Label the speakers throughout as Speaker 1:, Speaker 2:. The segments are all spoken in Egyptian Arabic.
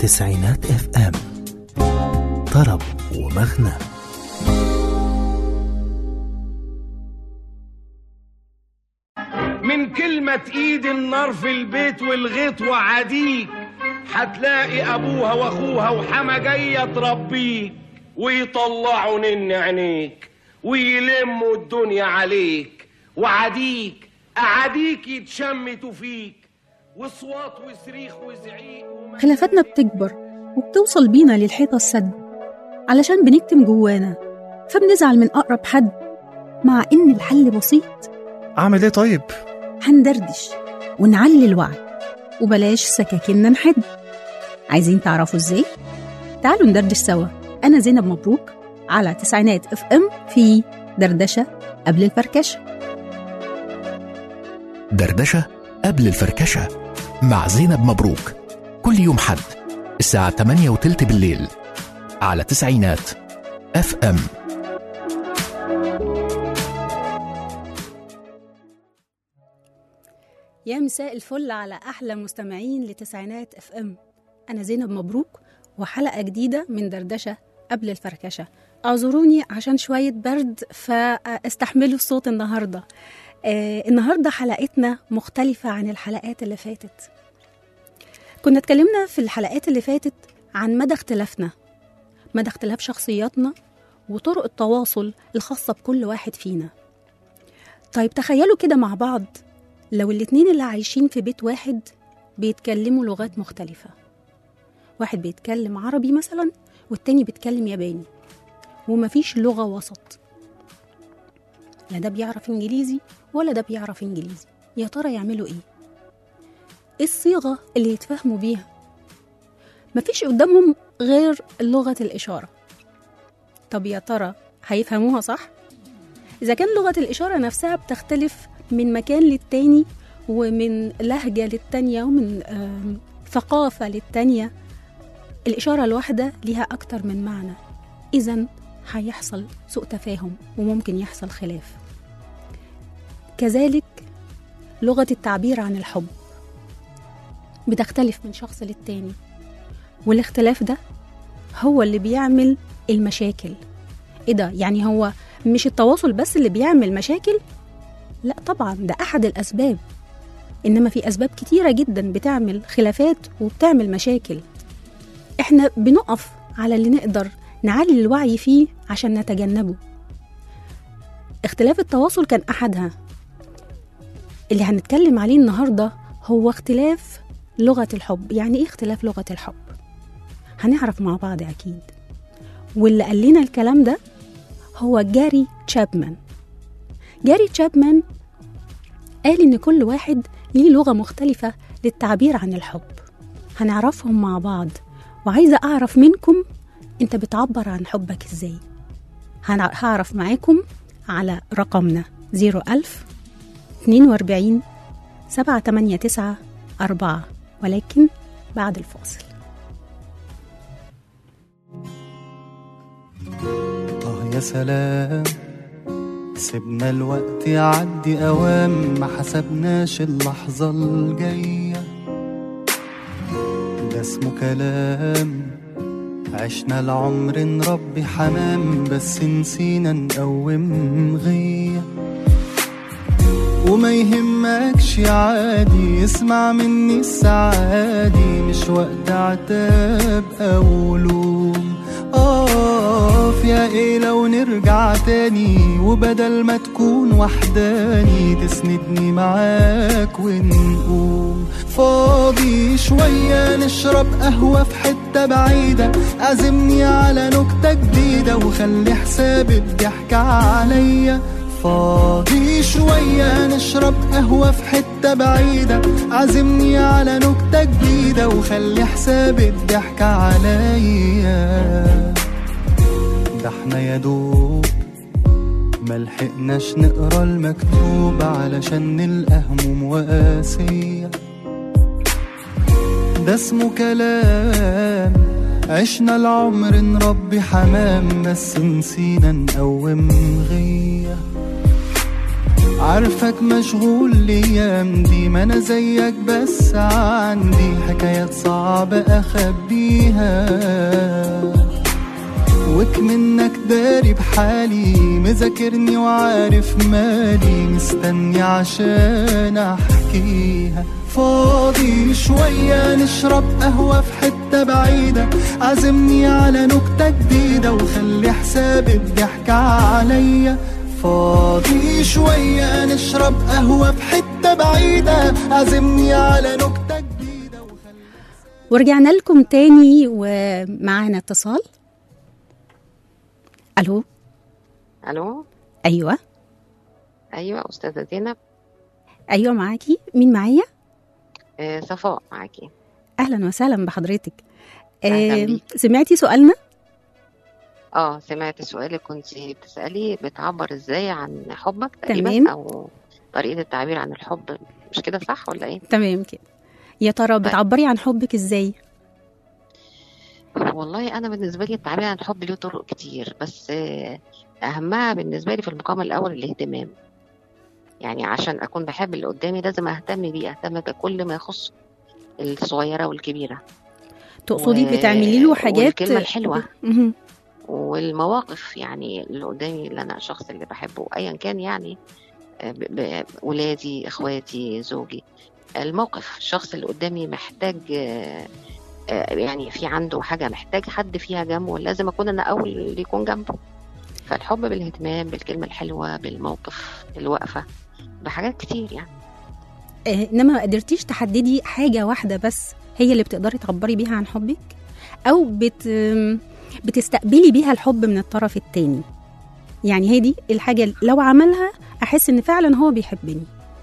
Speaker 1: تسعينات اف ام طرب ومغنى
Speaker 2: من كلمة ايد النار في البيت والغيط وعديك هتلاقي ابوها واخوها وحما جاية تربيك ويطلعوا نن عينيك ويلموا الدنيا عليك وعديك اعاديك يتشمتوا فيك وصوات وصريخ وزعيق وم-
Speaker 3: خلافاتنا بتكبر وبتوصل بينا للحيطة السد علشان بنكتم جوانا فبنزعل من أقرب حد مع إن الحل بسيط
Speaker 4: اعمل ايه طيب
Speaker 3: هندردش ونعلي الوعي وبلاش سكاكيننا نحد عايزين تعرفوا ازاي؟ تعالوا ندردش سوا أنا زينب مبروك على تسعينات اف ام في دردشة قبل الفركشة
Speaker 1: دردشة قبل الفركشة مع زينب مبروك كل يوم حد الساعة 8 وتلت بالليل على تسعينات اف ام
Speaker 3: يا مساء الفل على أحلى مستمعين لتسعينات اف ام أنا زينب مبروك وحلقة جديدة من دردشة قبل الفركشة اعذروني عشان شوية برد فاستحملوا الصوت النهاردة آه النهاردة حلقتنا مختلفة عن الحلقات اللي فاتت كنا اتكلمنا في الحلقات اللي فاتت عن مدى اختلافنا مدى اختلاف شخصياتنا وطرق التواصل الخاصة بكل واحد فينا طيب تخيلوا كده مع بعض لو الاتنين اللي عايشين في بيت واحد بيتكلموا لغات مختلفة واحد بيتكلم عربي مثلا والتاني بيتكلم ياباني ومفيش لغة وسط لا ده بيعرف انجليزي ولا ده بيعرف انجليزي يا ترى يعملوا ايه ايه الصيغة اللي يتفاهموا بيها مفيش قدامهم غير لغة الإشارة طب يا ترى هيفهموها صح؟ إذا كان لغة الإشارة نفسها بتختلف من مكان للتاني ومن لهجة للتانية ومن آم، ثقافة للتانية الإشارة الواحدة ليها أكتر من معنى إذا هيحصل سوء تفاهم وممكن يحصل خلاف كذلك لغة التعبير عن الحب بتختلف من شخص للتاني والاختلاف ده هو اللي بيعمل المشاكل ايه ده يعني هو مش التواصل بس اللي بيعمل مشاكل لا طبعا ده احد الاسباب انما في اسباب كتيره جدا بتعمل خلافات وبتعمل مشاكل احنا بنقف على اللي نقدر نعلي الوعي فيه عشان نتجنبه اختلاف التواصل كان احدها اللي هنتكلم عليه النهارده هو اختلاف لغه الحب يعني ايه اختلاف لغه الحب هنعرف مع بعض اكيد واللي قال لنا الكلام ده هو جاري تشابمان جاري تشابمان قال إن كل واحد ليه لغة مختلفة للتعبير عن الحب هنعرفهم مع بعض وعايزة أعرف منكم أنت بتعبر عن حبك إزاي هنع- هعرف معاكم على رقمنا 01000 42 789 4 ولكن بعد الفاصل
Speaker 5: آه يا سلام سيبنا الوقت يعدي أوام ما حسبناش اللحظة الجاية ده اسمه كلام عشنا العمر نربي حمام بس نسينا نقوم غيه وما يهمكش عادي اسمع مني السعادي مش وقت عتاب او لوم اقف يا ايه لو نرجع تاني وبدل ما تكون وحداني تسندني معاك ونقوم فاضي شوية نشرب قهوة في حتة بعيدة عزمني على نكتة جديدة وخلي حساب الضحكة عليا فاضي شوية نشرب قهوة في حتة بعيدة عزمني على نكتة جديدة وخلي حساب الضحكة عليا ده احنا يا دوب ملحقناش نقرا المكتوب علشان نلقى هموم وقاسية ده اسمه كلام عشنا العمر نربي حمام بس نسينا نقوم غيه عارفك مشغول الايام دي ما انا زيك بس عندي حكايات صعبة اخبيها وك منك داري بحالي مذاكرني وعارف مالي مستني عشان احكيها فاضي شوية نشرب قهوة في حتة بعيدة عزمني على نكتة جديدة وخلي حساب الضحك عليا فاضي شوية نشرب قهوة في حتة بعيدة عزمني على نكتة جديدة وخلي
Speaker 3: ورجعنا لكم تاني ومعانا اتصال الو
Speaker 4: الو
Speaker 3: ايوه
Speaker 4: ايوه استاذه زينب
Speaker 3: ايوه معاكي مين معايا
Speaker 4: آه، صفاء معاكي
Speaker 3: اهلا وسهلا بحضرتك
Speaker 4: أهلاً
Speaker 3: آه،
Speaker 4: بيك.
Speaker 3: سمعتي سؤالنا
Speaker 4: اه سمعت سؤالك كنت بتسالي بتعبر ازاي عن حبك تقريبا
Speaker 3: تمام.
Speaker 4: او طريقه التعبير عن الحب مش كده صح ولا ايه
Speaker 3: تمام كده يا ترى بتعبري عن حبك ازاي
Speaker 4: والله انا بالنسبه لي التعبير عن الحب له طرق كتير بس آه، اهمها بالنسبه لي في المقام الاول الاهتمام يعني عشان اكون بحب اللي قدامي لازم اهتم بيه اهتم بكل ما يخص الصغيره والكبيره
Speaker 3: تقصدي
Speaker 4: و-
Speaker 3: بتعملي له حاجات
Speaker 4: والكلمة الحلوة.
Speaker 3: مهم.
Speaker 4: والمواقف يعني اللي قدامي اللي انا الشخص اللي بحبه ايا كان يعني آه، ب- ب- ولادي اخواتي زوجي الموقف الشخص اللي قدامي محتاج آه، آه، يعني في عنده حاجة محتاج حد فيها جنبه لازم أكون أنا أول اللي يكون جنبه فالحب بالاهتمام بالكلمة الحلوة بالموقف الوقفة بحاجات كتير يعني
Speaker 3: آه، انما ما قدرتيش تحددي حاجه واحده بس هي اللي بتقدري تعبري بيها عن حبك او بت بتستقبلي بيها الحب من الطرف التاني يعني هي دي الحاجه اللي لو عملها احس ان فعلا هو بيحبني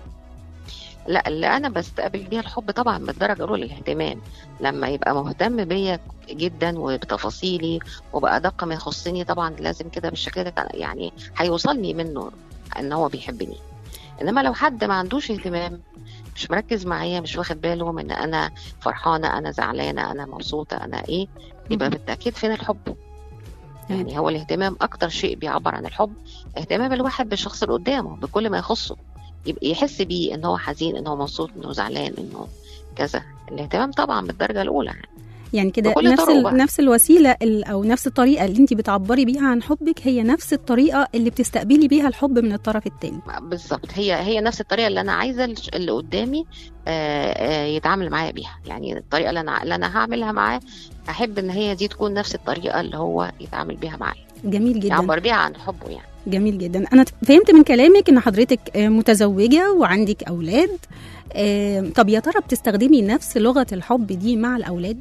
Speaker 4: لا اللي انا بستقبل بيها الحب طبعا بالدرجه الاولى الاهتمام لما يبقى مهتم بيا جدا وبتفاصيلي وبادق ما يخصني طبعا لازم كده بالشكل ده يعني هيوصلني منه ان هو بيحبني انما لو حد ما عندوش اهتمام مش مركز معايا مش واخد باله من انا فرحانه انا زعلانه انا مبسوطه انا ايه يبقى
Speaker 3: مهم.
Speaker 4: بالتاكيد فين الحب
Speaker 3: تمام.
Speaker 4: يعني هو الاهتمام اكتر شيء بيعبر عن الحب اهتمام الواحد بالشخص اللي قدامه بكل ما يخصه يبقى يحس بيه ان هو حزين ان هو مبسوط انه زعلان انه كذا الاهتمام طبعا بالدرجه الاولى يعني.
Speaker 3: يعني كده
Speaker 4: بكل
Speaker 3: نفس
Speaker 4: طرقه
Speaker 3: ال...
Speaker 4: بقى.
Speaker 3: نفس الوسيله ال... او نفس الطريقه اللي انت بتعبري بيها عن حبك هي نفس الطريقه اللي بتستقبلي بيها الحب من الطرف التاني
Speaker 4: بالظبط هي هي نفس الطريقه اللي انا عايزه الش- اللي قدامي آه، آه، يتعامل معايا بيها يعني الطريقه اللي انا اللي انا هعملها معاه احب ان هي دي تكون نفس الطريقه اللي هو يتعامل بيها معايا
Speaker 3: جميل جدا
Speaker 4: يعبر بيها عن حبه يعني
Speaker 3: جميل جدا انا فهمت من كلامك ان حضرتك آه، متزوجه وعندك اولاد آه، طب يا ترى بتستخدمي نفس لغه الحب دي مع الاولاد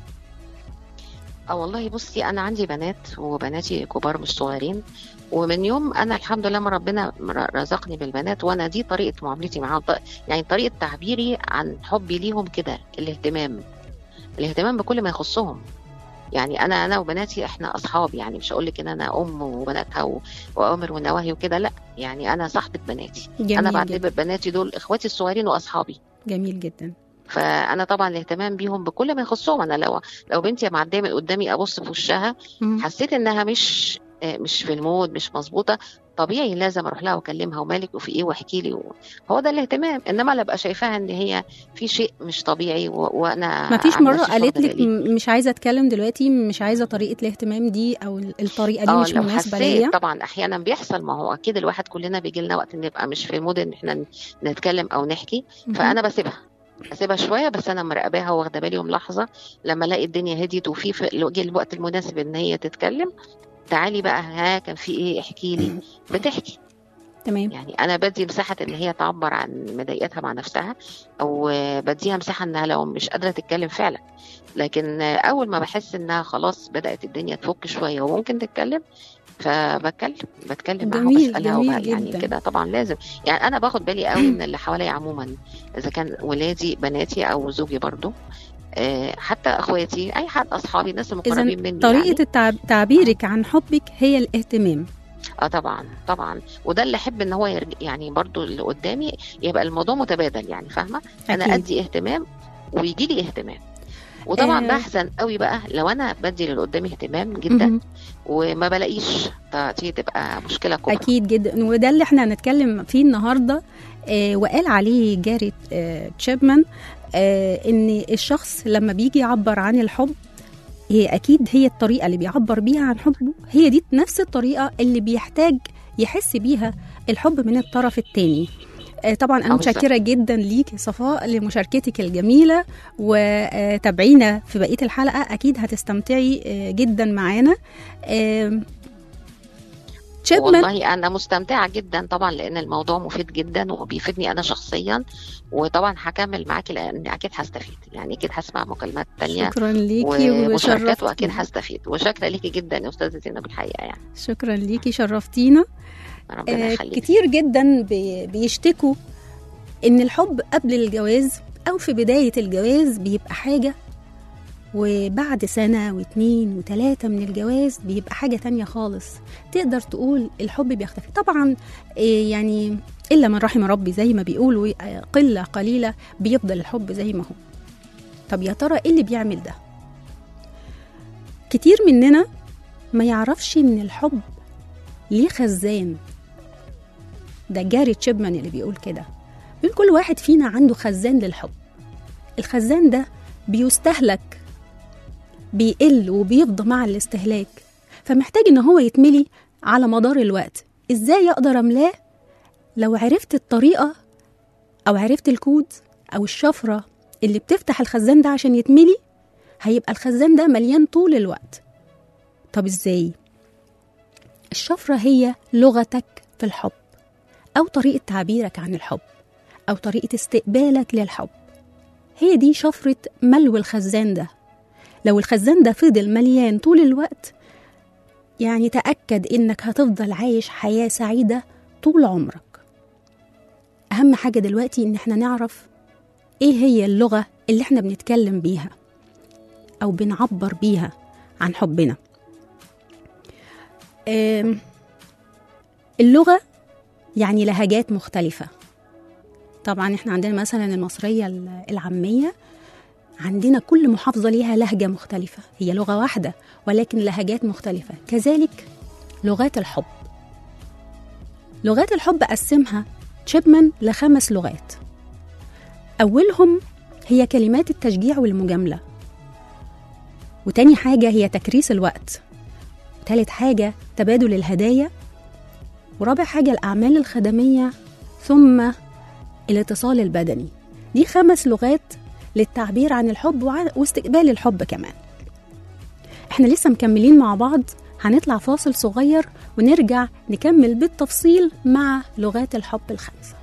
Speaker 4: اه والله بصي انا عندي بنات وبناتي كبار مش صغيرين ومن يوم انا الحمد لله ما ربنا ر- رزقني بالبنات وانا دي طريقه معاملتي معاهم ط- يعني طريقه تعبيري عن حبي ليهم كده الاهتمام الاهتمام بكل ما يخصهم يعني انا انا وبناتي احنا اصحاب يعني مش هقول لك ان انا ام وبناتها و- واوامر ونواهي وكده لا يعني انا صاحبه بناتي
Speaker 3: جميل
Speaker 4: انا
Speaker 3: جدا
Speaker 4: بعتبر بناتي دول اخواتي الصغيرين واصحابي
Speaker 3: جميل جدا
Speaker 4: فانا طبعا الاهتمام بيهم بكل ما يخصهم انا لو لو بنتي معديه من قدامي ابص في وشها
Speaker 3: مم.
Speaker 4: حسيت انها مش آه، مش في المود مش مظبوطه طبيعي لازم اروح لها واكلمها ومالك وفي ايه واحكي لي و... هو ده الاهتمام انما لا ابقى شايفاها ان هي في شيء مش طبيعي و... وانا
Speaker 3: ما فيش
Speaker 4: عن
Speaker 3: مره
Speaker 4: نفسي مش
Speaker 3: قالت
Speaker 4: واخدة
Speaker 3: لك
Speaker 4: بالي.
Speaker 3: م- مش عايزه اتكلم دلوقتي مش عايزه طريقه الاهتمام دي او ال- الطريقه دي
Speaker 4: اه
Speaker 3: مش
Speaker 4: لو
Speaker 3: مناسبه
Speaker 4: حسيت
Speaker 3: ليا
Speaker 4: طبعا احيانا بيحصل ما هو اكيد الواحد كلنا بيجي لنا وقت نبقى مش في المود ان احنا ن- نتكلم او نحكي
Speaker 3: مهم.
Speaker 4: فانا بسيبها اسيبها شويه بس انا مراقباها واخده بالي وملاحظه لما الاقي الدنيا هديت وفي في جه الوقت المناسب ان هي تتكلم تعالي بقى ها كان في ايه احكي لي بتحكي
Speaker 3: تمام
Speaker 4: يعني انا بدي مساحه ان هي تعبر عن مضايقتها مع نفسها او بديها مساحه انها لو مش قادره تتكلم فعلا لكن اول ما بحس انها خلاص بدات الدنيا تفك شويه وممكن تتكلم فبتكلم بتكلم معاها
Speaker 3: جميل،
Speaker 4: وبسالها
Speaker 3: جميل
Speaker 4: وب- يعني
Speaker 3: جدا.
Speaker 4: كده طبعا لازم يعني انا باخد بالي قوي من اللي حواليا عموما اذا كان ولادي بناتي او زوجي برضو آه، حتى اخواتي اي حد اصحابي الناس المقربين مني
Speaker 3: طريقه
Speaker 4: يعني.
Speaker 3: التعب... تعبيرك عن حبك هي الاهتمام
Speaker 4: اه طبعا طبعا وده اللي احب ان هو يرج... يعني برضو اللي قدامي يبقى الموضوع متبادل يعني فاهمه انا
Speaker 3: أكيد.
Speaker 4: ادي اهتمام ويجي لي اهتمام وطبعا
Speaker 3: آه.
Speaker 4: بحزن قوي بقى لو انا بدي للي قدامي اهتمام جدا
Speaker 3: مهم.
Speaker 4: وما بلاقيش ط- دي تبقى مشكله كبرى
Speaker 3: اكيد جدا وده اللي احنا هنتكلم فيه النهارده آه وقال عليه جاري آه تشيبمان آه ان الشخص لما بيجي يعبر عن الحب هي اكيد هي الطريقه اللي بيعبر بيها عن حبه هي دي نفس الطريقه اللي بيحتاج يحس بيها الحب من الطرف الثاني طبعا انا
Speaker 4: آه، بالظبط.
Speaker 3: متشكره جدا ليك صفاء لمشاركتك الجميله وتابعينا في بقيه الحلقه اكيد هتستمتعي آه، جدا معانا آم، تشيبمان
Speaker 4: والله انا مستمتعه جدا طبعا لان الموضوع مفيد جدا وبيفيدني انا شخصيا وطبعا هكمل معاكي لان اكيد هستفيد يعني اكيد هسمع مكالمات تانية
Speaker 3: شكرا ليكي
Speaker 4: ومشاركات واكيد
Speaker 3: وشرفتينا
Speaker 4: هستفيد وشاكره ليكي جدا يا استاذه زينب الحقيقه يعني
Speaker 3: شكرا ليكي شرفتينا
Speaker 4: ربنا
Speaker 3: آه
Speaker 4: يخليك
Speaker 3: كتير جدا بي- بيشتكوا ان الحب قبل الجواز او في بداية الجواز بيبقى حاجة وبعد سنة واتنين وتلاتة من الجواز بيبقى حاجة تانية خالص تقدر تقول الحب بيختفي طبعا آه، يعني إلا من رحم ربي زي ما بيقولوا آه، قلة قليلة بيفضل الحب زي ما هو طب يا ترى ايه اللي بيعمل ده كتير مننا ما يعرفش ان الحب ليه خزان ده جاري تشيبمان اللي بيقول كده بيقول كل واحد فينا عنده خزان للحب الخزان ده بيستهلك بيقل وبيفضى مع الاستهلاك فمحتاج ان هو يتملي على مدار الوقت ازاي اقدر املاه لو عرفت الطريقه او عرفت الكود او الشفره اللي بتفتح الخزان ده عشان يتملي هيبقى الخزان ده مليان طول الوقت طب ازاي الشفره هي لغتك في الحب أو طريقة تعبيرك عن الحب أو طريقة استقبالك للحب هي دي شفرة ملو الخزان ده لو الخزان ده فضل مليان طول الوقت يعني تأكد إنك هتفضل عايش حياة سعيدة طول عمرك أهم حاجة دلوقتي إن احنا نعرف إيه هي اللغة اللي احنا بنتكلم بيها أو بنعبر بيها عن حبنا آم، اللغة يعني لهجات مختلفة طبعا احنا عندنا مثلا المصرية العامية عندنا كل محافظة ليها لهجة مختلفة هي لغة واحدة ولكن لهجات مختلفة كذلك لغات الحب لغات الحب قسمها تشيبمان لخمس لغات أولهم هي كلمات التشجيع والمجاملة وتاني حاجة هي تكريس الوقت وتالت حاجة تبادل الهدايا ورابع حاجة الأعمال الخدمية ثم الاتصال البدني دي خمس لغات للتعبير عن الحب وع- واستقبال الحب كمان احنا لسه مكملين مع بعض هنطلع فاصل صغير ونرجع نكمل بالتفصيل مع لغات الحب الخمسة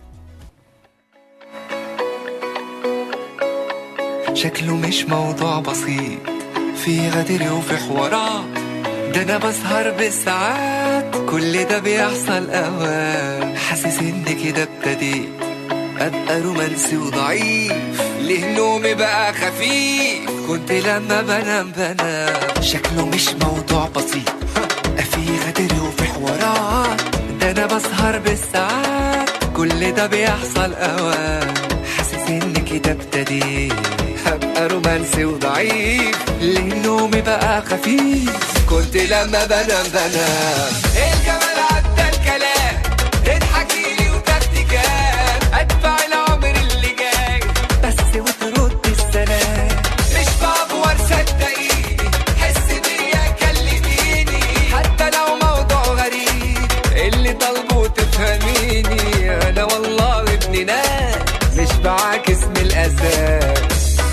Speaker 6: شكله مش موضوع بسيط في غدر وفي حوارات ده انا بسهر بالساعات كل ده بيحصل اوقات حاسس ان كده ابتديت ابقى رومانسي وضعيف ليه نومي بقى خفيف كنت لما بنام بنام شكله مش موضوع بسيط في غدر وفي حوارات ده انا بسهر بالساعات كل ده بيحصل اوقات حاسس ان كده ابتديت هبقى رومانسي وضعيف ليه نومي بقى خفيف كنت لما بنام بنام الجمال عدى الكلام تضحكي لي وتكتكات ادفع العمر اللي جاي بس وترد السلام مش بعبور صدقيني حس بيا كلميني حتى لو موضوع غريب اللي طالبه تفهميني انا والله ابن ناس مش بعاكس من الاساس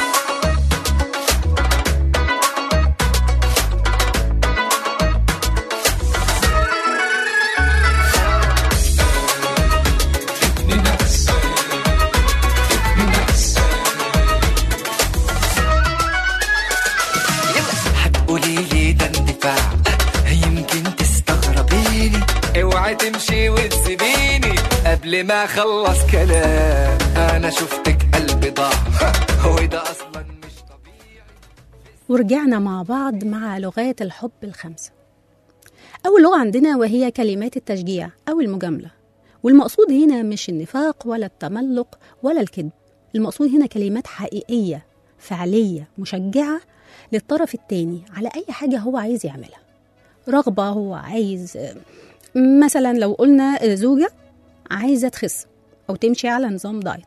Speaker 6: هتقولي لي ده اندفاع يمكن تستغربيني اوعي تمشي وتسيبيني قبل ما اخلص كلام انا شفتك قلبي ضاع هو ده اصلا مش طبيعي
Speaker 3: ورجعنا مع بعض مع لغات الحب الخمسة أول لغة عندنا وهي كلمات التشجيع أو المجاملة والمقصود هنا مش النفاق ولا التملق ولا الكذب المقصود هنا كلمات حقيقية فعليه مشجعه للطرف التاني على اي حاجه هو عايز يعملها رغبه هو عايز مثلا لو قلنا زوجه عايزه تخس او تمشي على نظام دايت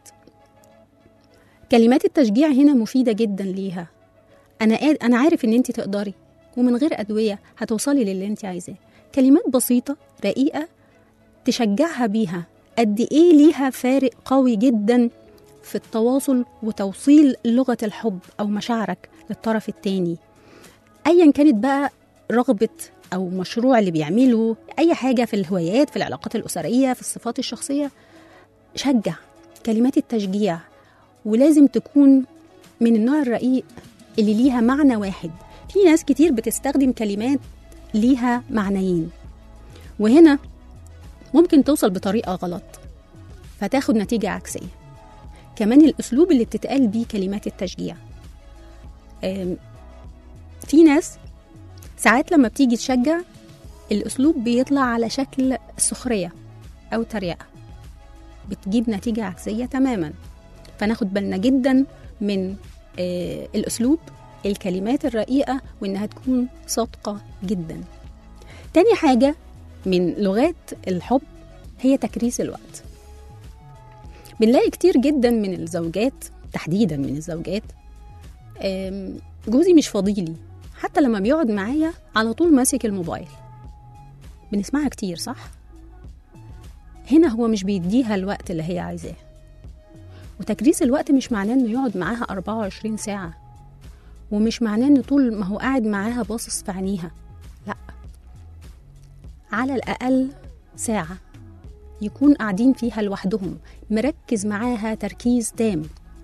Speaker 3: كلمات التشجيع هنا مفيده جدا ليها انا قاد- انا عارف ان انت تقدري ومن غير ادويه هتوصلي للي انت عايزاه كلمات بسيطه رقيقه تشجعها بيها قد ايه ليها فارق قوي جدا في التواصل وتوصيل لغه الحب او مشاعرك للطرف التاني ايا كانت بقى رغبه او مشروع اللي بيعمله اي حاجه في الهوايات في العلاقات الاسريه في الصفات الشخصيه شجع كلمات التشجيع ولازم تكون من النوع الرقيق اللي ليها معنى واحد في ناس كتير بتستخدم كلمات ليها معنيين وهنا ممكن توصل بطريقة غلط فتاخد نتيجة عكسية كمان الأسلوب اللي بتتقال بيه كلمات التشجيع آم، في ناس ساعات لما بتيجي تشجع الأسلوب بيطلع على شكل سخرية أو تريقة بتجيب نتيجة عكسية تماما فناخد بالنا جدا من آه، الأسلوب الكلمات الرقيقة وإنها تكون صادقة جدا تاني حاجة من لغات الحب هي تكريس الوقت بنلاقي كتير جدا من الزوجات تحديدا من الزوجات آم، جوزي مش فاضيلي حتى لما بيقعد معايا على طول ماسك الموبايل بنسمعها كتير صح؟ هنا هو مش بيديها الوقت اللي هي عايزاه وتكريس الوقت مش معناه انه يقعد معاها 24 ساعة ومش معناه ان طول ما هو قاعد معاها باصص في عينيها لا على الأقل ساعة يكون قاعدين فيها لوحدهم مركز معاها تركيز تام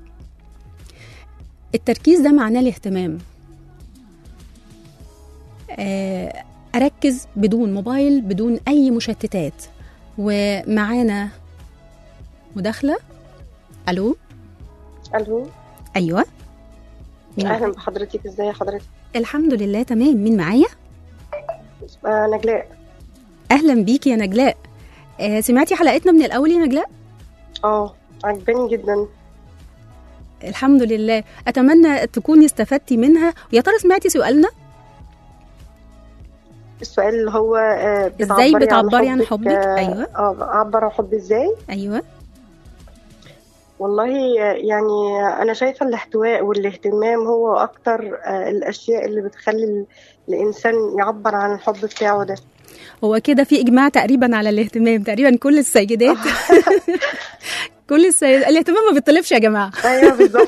Speaker 3: التركيز ده معناه الاهتمام آه، أركز بدون موبايل بدون أي مشتتات ومعانا مداخلة ألو
Speaker 7: الو
Speaker 3: أيوة مين
Speaker 7: اهلا
Speaker 3: معايا؟
Speaker 7: بحضرتك ازاي حضرتك
Speaker 3: الحمد لله تمام مين معايا
Speaker 7: آه نجلاء
Speaker 3: أهلا بيكي يا نجلاء آه، سمعتي حلقتنا من الأول يا نجلاء
Speaker 7: اه عجباني جدا
Speaker 3: الحمد لله أتمنى تكوني استفدتي منها ويا ترى سمعتي سؤالنا
Speaker 7: السؤال اللي هو آه
Speaker 3: إزاي
Speaker 7: بتعبري
Speaker 3: بتعبري عن حبك؟
Speaker 7: آه
Speaker 3: أيوة.
Speaker 7: اه اعبر عن حبي ازاي
Speaker 3: أيوة
Speaker 7: والله آه، يعني انا شايفه الاحتواء والاهتمام هو اكتر آه الاشياء اللي بتخلي ال- الانسان يعبر عن الحب بتاعه ده
Speaker 3: هو كده في إجماع تقريبا على الاهتمام تقريبا كل السيدات كل السيدات الاهتمام ما بيطلبش يا جماعة
Speaker 7: ايوه بالظبط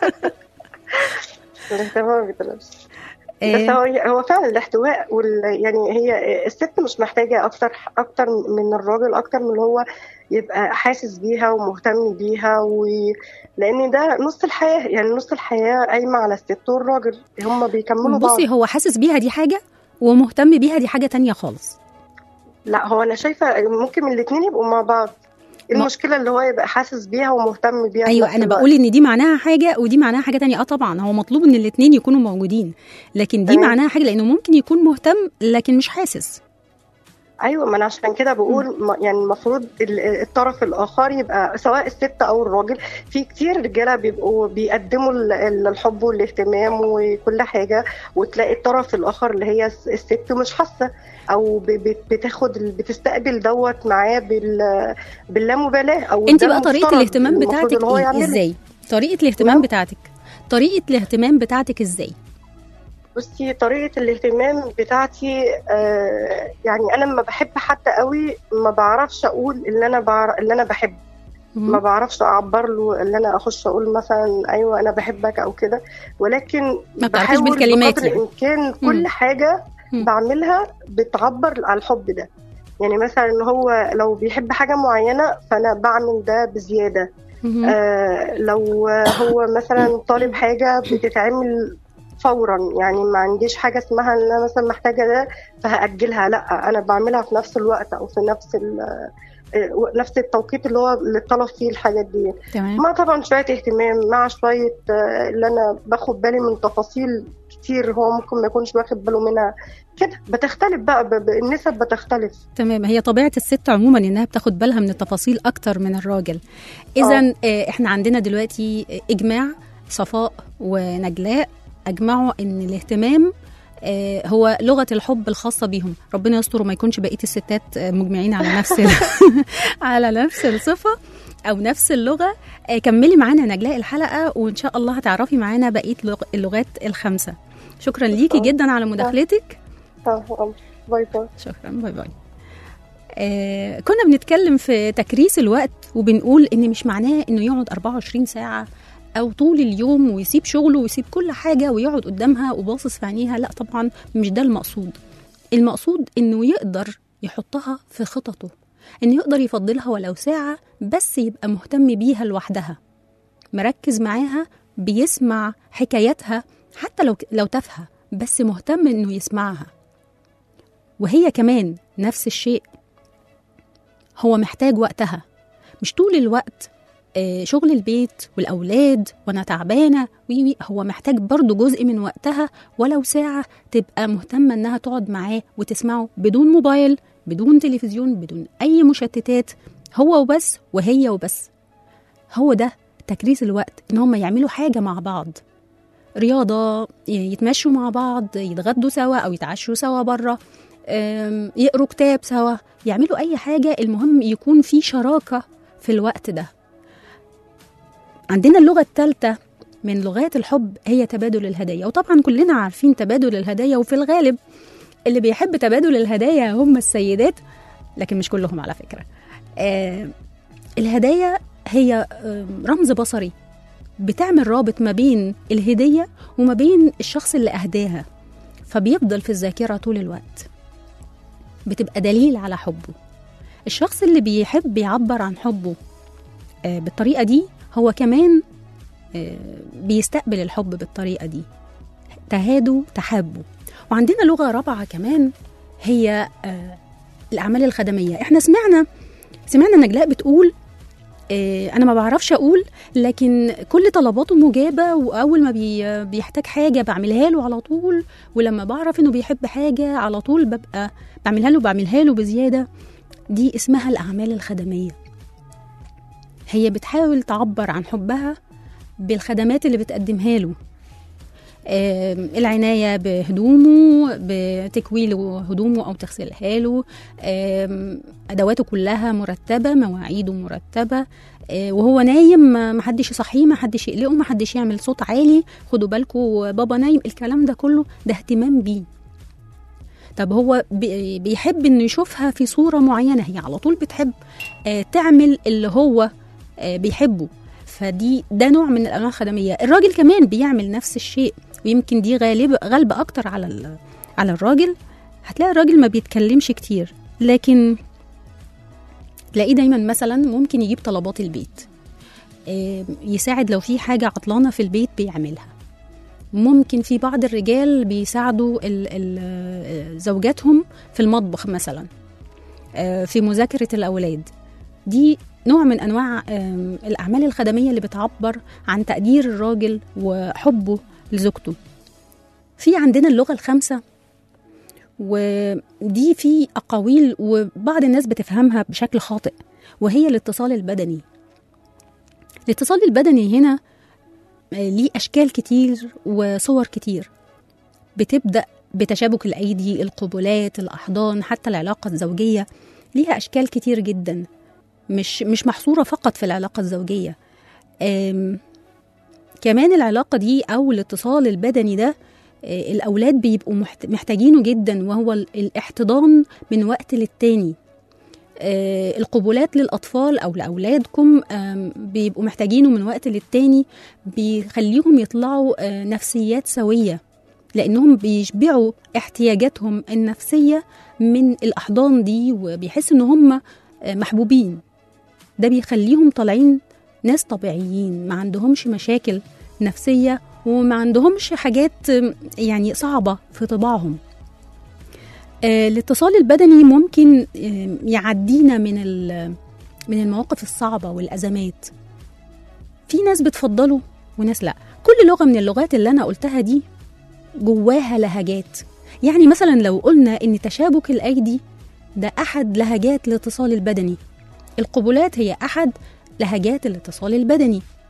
Speaker 7: الاهتمام ما بيطلبش بس
Speaker 3: آه،
Speaker 7: هو هو فعلا الاحتواء وال يعني هي الست مش محتاجه اكتر اكتر من الراجل اكتر من اللي هو يبقى حاسس بيها ومهتم بيها و... لان ده نص الحياه يعني نص الحياه قايمه على الست والراجل هم بيكملوا بعض
Speaker 3: بصي هو حاسس بيها دي حاجة ومهتم بيها دي حاجة تانية خالص
Speaker 7: لا هو انا شايفه ممكن الاثنين يبقوا مع بعض المشكله اللي هو يبقى حاسس بيها ومهتم بيها في
Speaker 3: ايوه
Speaker 7: نفس
Speaker 3: انا
Speaker 7: الوقت.
Speaker 3: بقول ان دي معناها حاجه ودي معناها حاجه تانية اه طبعا هو مطلوب ان الاثنين يكونوا موجودين لكن دي
Speaker 7: تمام.
Speaker 3: معناها حاجه لانه ممكن يكون مهتم لكن مش حاسس
Speaker 7: ايوه ما انا عشان كده بقول ما- يعني المفروض ال- الطرف الاخر يبقى سواء الست او الراجل في كتير رجاله بيبقوا بيقدموا ال- ال- الحب والاهتمام وكل حاجه وتلاقي الطرف الاخر اللي هي الس- الست مش حاسه او ب- بت- بتاخد ال- بتستقبل دوت معاه بال باللامبالاه او
Speaker 3: انت
Speaker 7: ده
Speaker 3: بقى طريقه
Speaker 7: المفترض
Speaker 3: الاهتمام
Speaker 7: المفروض
Speaker 3: بتاعتك
Speaker 7: اللي هو
Speaker 3: ايه
Speaker 7: يعمله.
Speaker 3: ازاي طريقه الاهتمام
Speaker 7: نعم.
Speaker 3: بتاعتك طريقه الاهتمام بتاعتك ازاي
Speaker 7: بصي طريقة الاهتمام بتاعتي آه يعني أنا لما بحب حد قوي ما بعرفش أقول اللي أنا بعرف اللي أنا بحب ما بعرفش أعبر له اللي أنا أخش أقول مثلا أيوة أنا بحبك أو كده ولكن
Speaker 3: ما بتعرفيش
Speaker 7: بحاول
Speaker 3: بالكلمات
Speaker 7: بقدر
Speaker 3: يعني.
Speaker 7: الإمكان كل
Speaker 3: مم.
Speaker 7: حاجة
Speaker 3: مم.
Speaker 7: بعملها بتعبر على الحب ده يعني مثلا هو لو بيحب حاجة معينة فأنا بعمل ده بزيادة
Speaker 3: مهم.
Speaker 7: آه لو هو مثلا طالب حاجة بتتعمل فورا يعني ما عنديش حاجة اسمها ان انا مثلا محتاجة ده فهأجلها لا انا بعملها في نفس الوقت او في نفس ال- آه، نفس التوقيت اللي هو اللي طلب فيه الحاجات دي
Speaker 3: تمام
Speaker 7: مع طبعا شوية اهتمام مع شوية آه، اللي انا باخد بالي من تفاصيل كتير هو ممكن ما يكونش واخد باله منها كده بتختلف بقى ب- ب- النسب بتختلف
Speaker 3: تمام هي طبيعه الست عموما انها بتاخد بالها من التفاصيل اكتر من الراجل اذا آه، احنا عندنا دلوقتي آه، اجماع صفاء ونجلاء أجمعوا إن الاهتمام آه، هو لغة الحب الخاصة بيهم ربنا يستر وما يكونش بقية الستات آه، مجمعين على نفس ال- على نفس الصفة أو نفس اللغة آه، كملي معانا نجلاء الحلقة وإن شاء الله هتعرفي معانا بقية لغ- اللغات الخمسة شكرا ليكي جدا على مداخلتك
Speaker 7: آه، باي باي
Speaker 3: شكرا باي باي آه كنا بنتكلم في تكريس الوقت وبنقول ان مش معناه انه يقعد 24 ساعه او طول اليوم ويسيب شغله ويسيب كل حاجه ويقعد قدامها وباصص في عينيها لا طبعا مش ده المقصود المقصود انه يقدر يحطها في خططه انه يقدر يفضلها ولو ساعه بس يبقى مهتم بيها لوحدها مركز معاها بيسمع حكاياتها حتى لو لو تافهه بس مهتم انه يسمعها وهي كمان نفس الشيء هو محتاج وقتها مش طول الوقت آه، شغل البيت والأولاد وأنا تعبانة وي وي، هو محتاج برضو جزء من وقتها ولو ساعة تبقى مهتمة إنها تقعد معاه وتسمعه بدون موبايل بدون تلفزيون بدون أي مشتتات هو وبس وهي وبس هو ده تكريس الوقت إن هم يعملوا حاجة مع بعض رياضة يتمشوا مع بعض يتغدوا سوا أو يتعشوا سوا بره أم، يقروا كتاب سوا يعملوا أي حاجة المهم يكون في شراكة في الوقت ده عندنا اللغة الثالثة من لغات الحب هي تبادل الهدايا وطبعا كلنا عارفين تبادل الهدايا وفي الغالب اللي بيحب تبادل الهدايا هم السيدات لكن مش كلهم على فكرة آه الهدايا هي آه رمز بصري بتعمل رابط ما بين الهدية وما بين الشخص اللي أهداها فبيفضل في الذاكرة طول الوقت بتبقى دليل على حبه الشخص اللي بيحب يعبر عن حبه آه، بالطريقة دي هو كمان آه، بيستقبل الحب بالطريقة دي تهادوا تحابوا وعندنا لغة رابعة كمان هي آه، الأعمال الخدمية احنا سمعنا سمعنا نجلاء بتقول آه، انا ما بعرفش اقول لكن كل طلباته مجابه واول ما بي بيحتاج حاجه بعملها له على طول ولما بعرف انه بيحب حاجه على طول ببقى بعملها له بعملها له بزياده دي اسمها الاعمال الخدميه هي بتحاول تعبر عن حبها بالخدمات اللي بتقدمها له آم، العناية بهدومه بتكوي له هدومه أو تغسلها له آم، أدواته كلها مرتبة مواعيده مرتبة آه، وهو نايم ما ما حدش يصحيه ما حدش يقلقه ما حدش يعمل صوت عالي خدوا بالكم بابا نايم الكلام ده كله ده اهتمام بيه طب هو بي- بيحب انه يشوفها في صورة معينة هي على طول بتحب آه، تعمل اللي هو آه، بيحبه فدي ده نوع من الانواع الخدميه الراجل كمان بيعمل نفس الشيء ويمكن دي غالبه غالبه اكتر على ال- على الراجل هتلاقي الراجل ما بيتكلمش كتير لكن تلاقيه دايما مثلا ممكن يجيب طلبات البيت آه، يساعد لو في حاجه عطلانه في البيت بيعملها ممكن في بعض الرجال بيساعدوا ال- ال- آه، زوجاتهم في المطبخ مثلا آه، في مذاكره الاولاد دي نوع من انواع آم، الاعمال الخدميه اللي بتعبر عن تقدير الراجل وحبه لزوجته في عندنا اللغه الخامسه ودي في اقاويل وبعض الناس بتفهمها بشكل خاطئ وهي الاتصال البدني الاتصال البدني هنا آه، ليه اشكال كتير وصور كتير بتبدا بتشابك الايدي القبلات الاحضان حتى العلاقه الزوجيه ليها اشكال كتير جدا مش مش محصوره فقط في العلاقه الزوجيه آم، كمان العلاقه دي او الاتصال البدني ده آه، الاولاد بيبقوا محت- محتاجينه جدا وهو ال- الاحتضان من وقت للتاني آه، القبولات للاطفال او لاولادكم آم، بيبقوا محتاجينه من وقت للتاني بيخليهم يطلعوا آه، نفسيات سويه لانهم بيشبعوا احتياجاتهم النفسيه من الاحضان دي وبيحسوا ان هم آه، محبوبين ده بيخليهم طالعين ناس طبيعيين ما عندهمش مشاكل نفسية وما عندهمش حاجات آم، يعني صعبة في طباعهم آه، الاتصال البدني ممكن آم، يعدينا من ال- من المواقف الصعبة والأزمات في ناس بتفضله وناس لا كل لغة من اللغات اللي أنا قلتها دي جواها لهجات يعني مثلا لو قلنا إن تشابك الأيدي ده أحد لهجات الاتصال البدني القبلات هي أحد لهجات الاتصال البدني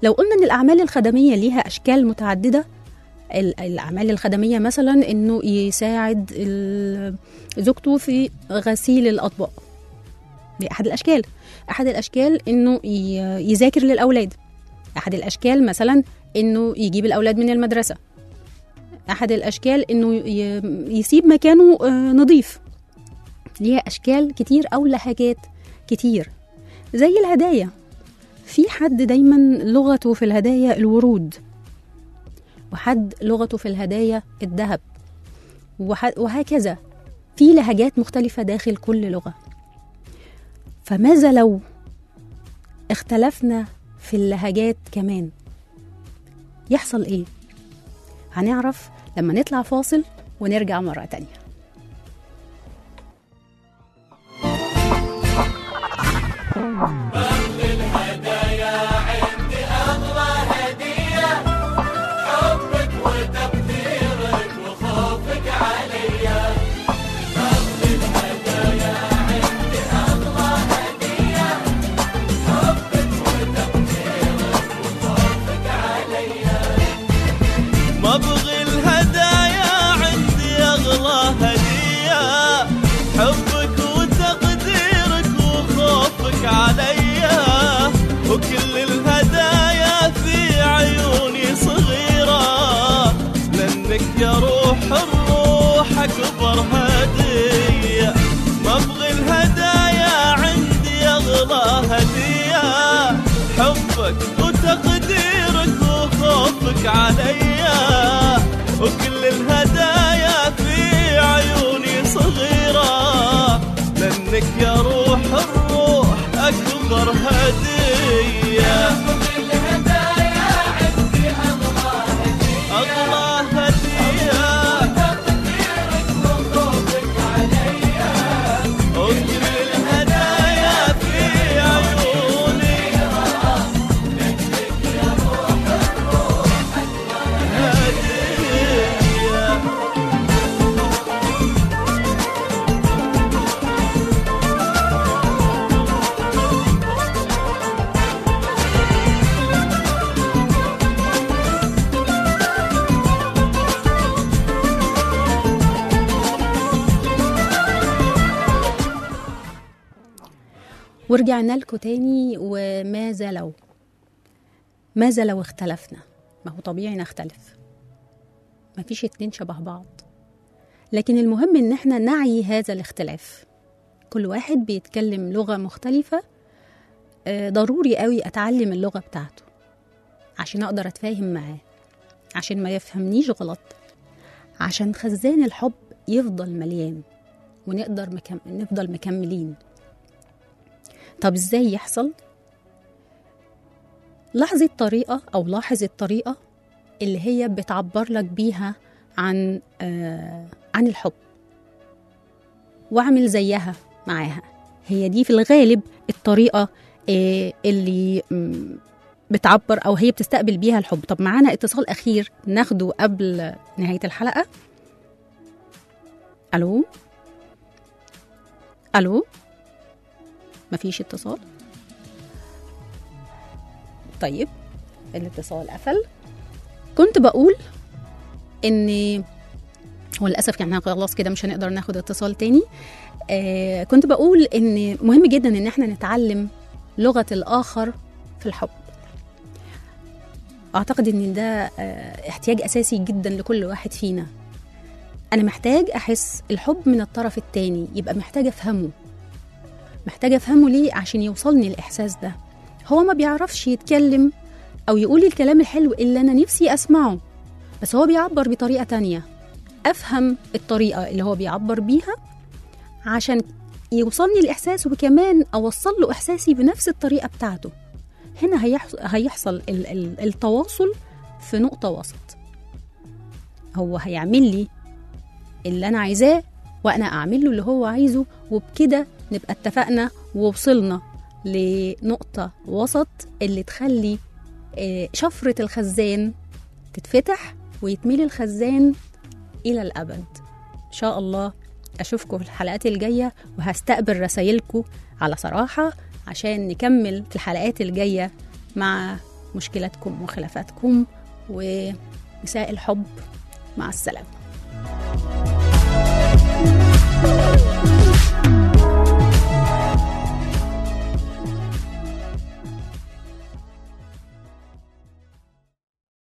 Speaker 3: لو قلنا ان الاعمال الخدميه ليها اشكال متعدده ال- الاعمال الخدميه مثلا انه يساعد ال- زوجته في غسيل الاطباق دي احد الاشكال احد الاشكال انه ي- يذاكر للاولاد احد الاشكال مثلا انه يجيب الاولاد من المدرسه احد الاشكال انه ي- يسيب مكانه آه، نظيف ليها اشكال كتير او لهجات كتير زي الهدايا في حد دايما لغته في الهدايا الورود وحد لغته في الهدايا الذهب وح- وهكذا في لهجات مختلفة داخل كل لغة فماذا لو اختلفنا في اللهجات كمان يحصل ايه هنعرف لما نطلع فاصل ونرجع مرة تانية
Speaker 8: مبغي الهدايا عندي اغلى هديه حبك وتقديرك وخوفك عليا وكل الهدايا في عيوني صغيره لانك يا روح الروح اكبر هديه مبغي الهدايا عندي اغلى هديه حبك وتقديرك وخوفك عليا وكل الهدايا في عيوني صغيرة لأنك يا روح الروح أكبر هدية أغلى هدية وكل الهدايا في عيوني هدية
Speaker 3: ورجعنا لكم تاني وماذا لو ماذا لو اختلفنا ما هو طبيعي نختلف ما فيش اتنين شبه بعض لكن المهم ان احنا نعي هذا الاختلاف كل واحد بيتكلم لغة مختلفة آه، ضروري قوي اتعلم اللغة بتاعته عشان اقدر اتفاهم معاه عشان ما يفهمنيش غلط عشان خزان الحب يفضل مليان ونقدر مكم... نفضل مكملين طب ازاي يحصل لاحظي الطريقة أو لاحظ الطريقة اللي هي بتعبر لك بيها عن آه عن الحب واعمل زيها معاها هي دي في الغالب الطريقة آه اللي مم، بتعبر أو هي بتستقبل بيها الحب طب معانا اتصال أخير ناخده قبل نهاية الحلقة ألو ألو مفيش اتصال طيب الاتصال قفل كنت بقول ان هو للاسف يعني خلاص كده مش هنقدر ناخد اتصال تاني آه كنت بقول ان مهم جدا ان احنا نتعلم لغه الاخر في الحب اعتقد ان ده آه احتياج اساسي جدا لكل واحد فينا انا محتاج احس الحب من الطرف التاني يبقى محتاج افهمه محتاجة أفهمه ليه عشان يوصلني الإحساس ده هو ما بيعرفش يتكلم أو يقول الكلام الحلو اللي أنا نفسي أسمعه بس هو بيعبر بطريقة تانية أفهم الطريقة اللي هو بيعبر بيها عشان يوصلني الإحساس وكمان أوصل له إحساسي بنفس الطريقة بتاعته هنا هيحصل, هيحصل ال- ال- التواصل في نقطة وسط هو هيعمل لي اللي أنا عايزاه وأنا أعمل له اللي هو عايزه وبكده نبقى اتفقنا ووصلنا لنقطة وسط اللي تخلي آه، شفرة الخزان تتفتح ويتملي الخزان إلى الأبد إن شاء الله أشوفكم في الحلقات الجاية وهستقبل رسايلكم على صراحة عشان نكمل في الحلقات الجاية مع مشكلاتكم وخلافاتكم ومساء الحب مع السلامة